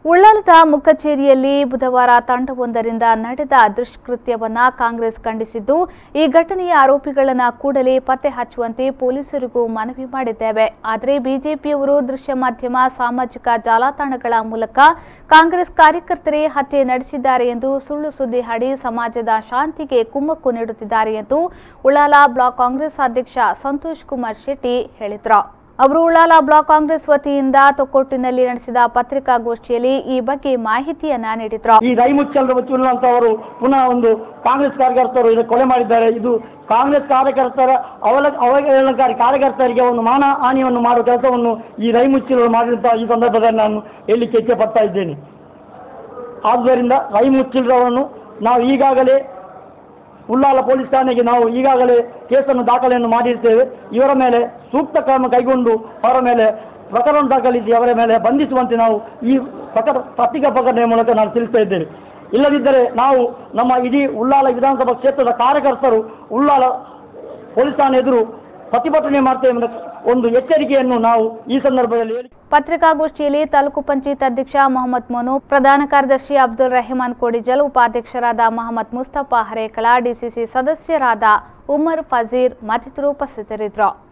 ಉಳ್ಳಾಲದ ಮುಖಚೇರಿಯಲ್ಲಿ ಬುಧವಾರ ತಂಡವೊಂದರಿಂದ ನಡೆದ ದುಷ್ಕೃತ್ಯವನ್ನ ಕಾಂಗ್ರೆಸ್ ಖಂಡಿಸಿದ್ದು ಈ ಘಟನೆಯ ಆರೋಪಿಗಳನ್ನ ಕೂಡಲೇ ಪತ್ತೆ ಹಚ್ಚುವಂತೆ ಪೊಲೀಸರಿಗೂ ಮನವಿ ಮಾಡಿದ್ದೇವೆ ಆದರೆ ಬಿಜೆಪಿಯವರು ದೃಶ್ಯ ಮಾಧ್ಯಮ ಸಾಮಾಜಿಕ ಜಾಲತಾಣಗಳ ಮೂಲಕ ಕಾಂಗ್ರೆಸ್ ಕಾರ್ಯಕರ್ತರೇ ಹತ್ಯೆ ನಡೆಸಿದ್ದಾರೆ ಎಂದು ಸುಳ್ಳು ಸುದ್ದಿ ಹಡಿ ಸಮಾಜದ ಶಾಂತಿಗೆ ಕುಮ್ಮಕ್ಕು ನೀಡುತ್ತಿದ್ದಾರೆ ಎಂದು ಉಳ್ಳಾಲ ಬ್ಲಾಕ್ ಕಾಂಗ್ರೆಸ್ ಅಧ್ಯಕ್ಷ ಸಂತೋಷ್ ಕುಮಾರ್ ಶೆಟ್ಟಿ ಹೇಳಿದರು ಅವರು ಉಳ್ಳಾಲ ಬ್ಲಾಕ್ ಕಾಂಗ್ರೆಸ್ ವತಿಯಿಂದ ತೊಕ್ಕೊಟ್ಟಿನಲ್ಲಿ ನಡೆಸಿದ ಪತ್ರಿಕಾಗೋಷ್ಠಿಯಲ್ಲಿ ಈ ಬಗ್ಗೆ ಮಾಹಿತಿಯನ್ನ ನೀಡಿದ್ರು ಈ ದೈಮುಚ್ಚಲ್ ಅವರು ಪುನಃ ಒಂದು ಕಾಂಗ್ರೆಸ್ ಕಾರ್ಯಕರ್ತರು ಇದನ್ನು ಕೊಲೆ ಮಾಡಿದ್ದಾರೆ ಇದು ಕಾಂಗ್ರೆಸ್ ಕಾರ್ಯಕರ್ತರ ಅವಲ ಅವಹೇಳನಕಾರಿ ಕಾರ್ಯಕರ್ತರಿಗೆ ಒಂದು ಮಾನ ಹಾನಿಯನ್ನು ಮಾಡುವ ಕೆಲಸವನ್ನು ಈ ರೈಮುಚ್ಚಿಲರು ಮಾಡಿದಂತಹ ಈ ಸಂದರ್ಭದಲ್ಲಿ ನಾನು ಹೇಳಲಿಕ್ಕೆ ಇಚ್ಛೆ ಪಡ್ತಾ ಇದ್ದೇನೆ ಆದುದರಿಂದ ರೈಮುಚ್ಚಿಲ್ರವರನ್ನು ನಾವು ಈಗಾಗಲೇ ಉಳ್ಳಾಲ ಪೊಲೀಸ್ ಠಾಣೆಗೆ ನಾವು ಈಗಾಗಲೇ ಕೇಸನ್ನು ದಾಖಲೆಯನ್ನು ಮಾಡಿರ್ತೇವೆ ಇವರ ಮೇಲೆ ಸೂಕ್ತ ಕ್ರಮ ಕೈಗೊಂಡು ಅವರ ಮೇಲೆ ಪ್ರಕರಣ ದಾಖಲಿಸಿ ಅವರ ಮೇಲೆ ಬಂಧಿಸುವಂತೆ ನಾವು ಈ ಪ್ರಕಟ ಪತ್ರಿಕಾ ಪ್ರಕಟಣೆಯ ಮೂಲಕ ನಾನು ತಿಳಿಸ್ತಾ ಇದ್ದೇನೆ ಇಲ್ಲದಿದ್ದರೆ ನಾವು ನಮ್ಮ ಇಡೀ ಉಳ್ಳಾಲ ವಿಧಾನಸಭಾ ಕ್ಷೇತ್ರದ ಕಾರ್ಯಕರ್ತರು ಉಳ್ಳಾಲ ಪೊಲೀಸ್ ಠಾಣೆ ಎದುರು ಪ್ರತಿಭಟನೆ ಮಾಡ್ತೇವೆ ಎಂಬ ಒಂದು ಎಚ್ಚರಿಕೆಯನ್ನು ನಾವು ಈ ಸಂದರ್ಭದಲ್ಲಿ ಹೇಳಿ ಪತ್ರಿಕಾಗೋಷ್ಠಿಯಲ್ಲಿ ತಾಲೂಕು ಪಂಚಾಯತ್ ಅಧ್ಯಕ್ಷ ಮೊಹಮ್ಮದ್ ಮೋನು ಪ್ರಧಾನ ಕಾರ್ಯದರ್ಶಿ ಅಬ್ದುಲ್ ರೆಹಮಾನ್ ಕೋಡಿಜಲ್ ಉಪಾಧ್ಯಕ್ಷರಾದ ಮಹಮ್ಮದ್ ಮುಸ್ತಫಾ ಹರೇಕಳ ಡಿಸಿಸಿ ಸದಸ್ಯರಾದ ಉಮರ್ ಫಜೀರ್ ಮತ್ತಿತರರು ಉಪಸ್ಥಿತರಿದ್ದರು